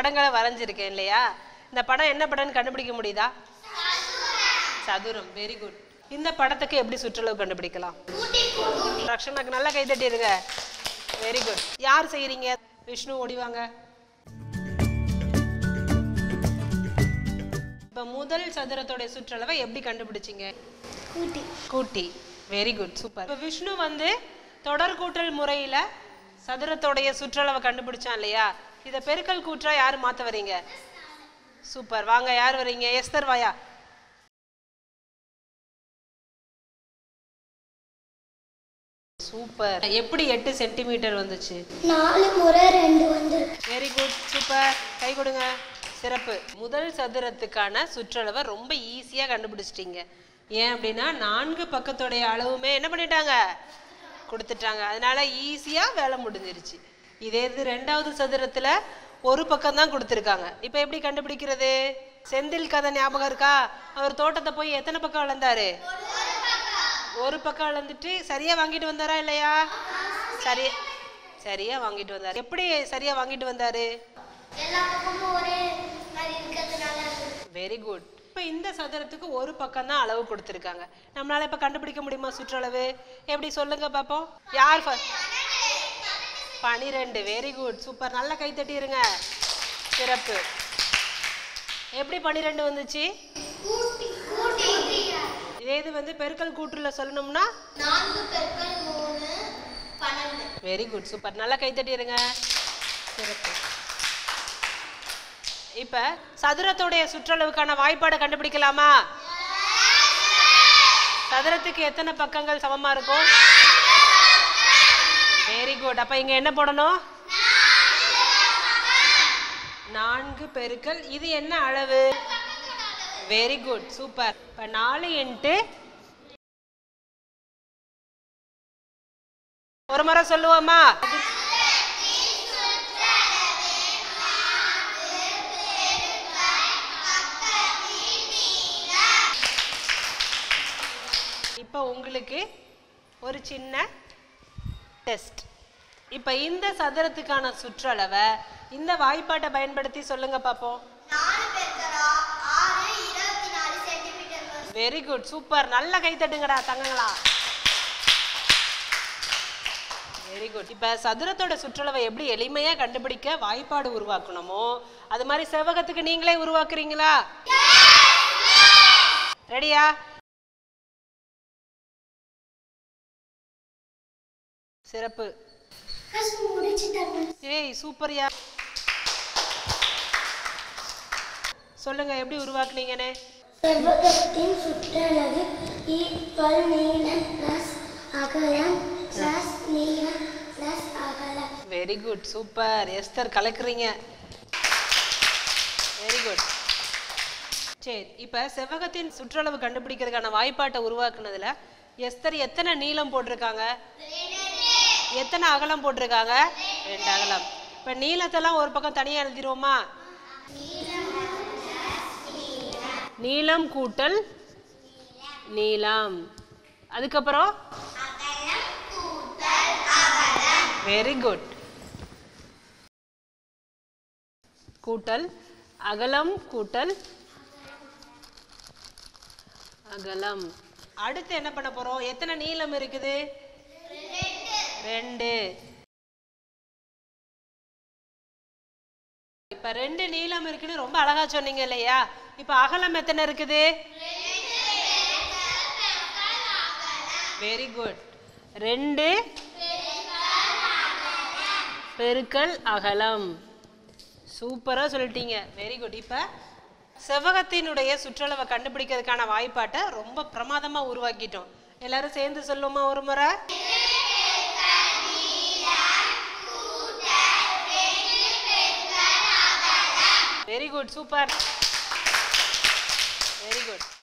படங்களை வரைஞ்சிருக்கேன் இல்லையா இந்த படம் என்ன படம்னு கண்டுபிடிக்க முடியுதா சதுரம் வெரி குட் இந்த படத்துக்கு எப்படி சுற்றளவு கண்டுபிடிக்கலாம் ரக்ஷனாக்கு நல்லா கை தட்டிடுங்க வெரி குட் யார் செய்றீங்க விஷ்ணு ஓடிவாங்க இப்போ முதல் சதுரத்தோட சுற்றளவை எப்படி கண்டுபிடிச்சீங்க கூட்டி கூட்டி வெரி குட் சூப்பர் இப்போ விஷ்ணு வந்து தொடர் கூட்டல் முறையில சதுரத்தோடைய சுற்றளவை கண்டுபிடிச்சான் இல்லையா இதை பெருக்கல் கூற்றா யார் மாத்த வரீங்க சூப்பர் வாங்க யார் வரீங்க எஸ்தர் வாயா சூப்பர் எப்படி எட்டு சென்டிமீட்டர் வந்துச்சு நாலு முறை ரெண்டு வந்திருக்கு வெரி குட் சூப்பர் கை கொடுங்க சிறப்பு முதல் சதுரத்துக்கான சுற்றளவை ரொம்ப ஈஸியாக கண்டுபிடிச்சிட்டீங்க ஏன் அப்படின்னா நான்கு பக்கத்துடைய அளவுமே என்ன பண்ணிட்டாங்க கொடுத்துட்டாங்க அதனால ஈஸியாக வேலை முடிஞ்சிருச்சு இதே இது ரெண்டாவது சதுரத்தில் ஒரு பக்கம் தான் கொடுத்துருக்காங்க இப்போ எப்படி கண்டுபிடிக்கிறது செந்தில் கதை ஞாபகம் இருக்கா அவர் தோட்டத்தை போய் எத்தனை பக்கம் அளந்தாரு ஒரு பக்கம் அளந்துட்டு சரியா வாங்கிட்டு வந்தாரா இல்லையா சரி சரியா வாங்கிட்டு வந்தாரு எப்படி சரியா வாங்கிட்டு வந்தாரு எல்லா பக்கமும் ஒரே மாதிரி இருக்கிறதுனால வெரி குட் இப்போ இந்த சதுரத்துக்கு ஒரு பக்கம் தான் அளவு கொடுத்துருக்காங்க நம்மளால இப்போ கண்டுபிடிக்க முடியுமா சுற்றளவு எப்படி சொல்லுங்க பார்ப்போம் யார் பனிரெண்டு வெரி குட் சூப்பர் நல்லா கை தட்டிருங்க சிறப்பு எப்படி பனிரெண்டு வந்துச்சு கூட்டி கூட்டி இதே இது வந்து பெருக்கல் கூற்றுல சொல்லணும்னா நான்கு பெருக்கள் மூணு பன்னெண்டு வெரி குட் சூப்பர் நல்லா கை தட்டிருங்க சிறப்பு இப்ப சதுரத்துடைய சுற்றளவுக்கான வாய்ப்பாடை கண்டுபிடிக்கலாமா சதுரத்துக்கு எத்தனை பக்கங்கள் சமமா இருக்கும் வெரி குட் அப்ப இங்க என்ன போடணும் நான்கு பெருக்கல் இது என்ன அளவு வெரி குட் சூப்பர் இப்ப நாலு இன்ட்டு ஒரு முறை சொல்லுவோமா இப்போ உங்களுக்கு ஒரு சின்ன டெஸ்ட் இப்போ இந்த சதுரத்துக்கான சுற்றளவை இந்த வாய்ப்பாட்டை பயன்படுத்தி சொல்லுங்க பார்ப்போம் நாலு பெருக்கலா ஆறு இருபத்தி நாலு சென்டிமீட்டர் வரும் வெரி குட் சூப்பர் நல்ல கை தட்டுங்கடா தங்கங்களா வெரி குட் இப்போ சதுரத்தோட சுற்றளவை எப்படி எளிமையாக கண்டுபிடிக்க வாய்ப்பாடு உருவாக்கணுமோ அது மாதிரி செவ்வகத்துக்கு நீங்களே உருவாக்குறீங்களா ரெடியா சிறப்பு முடிச்சுட்டாங்க ஏய் சூப்பர்யா சொல்லுங்க எப்படி உருவாக்குனீங்கன்னு செவ்வகத்தின் சுற்றளவு ஈக்குவல் நீளம் பிளஸ் அகலம் பிளஸ் நீளம் பிளஸ் அகலம் வெரி குட் சூப்பர் எஸ்தர் கலக்குறீங்க வெரி குட் சரி இப்போ செவ்வகத்தின் சுற்றளவு கண்டுபிடிக்கிறதுக்கான வாய்ப்பாட்டை உருவாக்குனதுல எஸ்தர் எத்தனை நீளம் போட்டிருக்காங்க எத்தனை அகலம் போட்டிருக்காங்க ரெண்டு அகலம் இப்போ நீளத்தெல்லாம் ஒரு பக்கம் தனியாக எழுதிருவோமா நீளம் கூட்டல் நீளம் அதுக்கப்புறம் வெரி குட் கூட்டல் அகலம் கூட்டல் அகலம் அடுத்து என்ன பண்ண போறோம் எத்தனை நீளம் இருக்குது ரெண்டு இப்ப ரெண்டு நீளம் இருக்குன்னு ரொம்ப அழகா சொன்னீங்க இல்லையா இப்ப அகலம் எத்தனை இருக்குது வெரி குட் ரெண்டு பெருக்கல் அகலம் சூப்பரா சொல்லிட்டீங்க வெரி குட் இப்ப செவ்வகத்தினுடைய சுற்றளவை கண்டுபிடிக்கிறதுக்கான வாய்ப்பாட்டை ரொம்ப பிரமாதமா உருவாக்கிட்டோம் எல்லாரும் சேர்ந்து சொல்லுமா ஒரு முறை very good super very good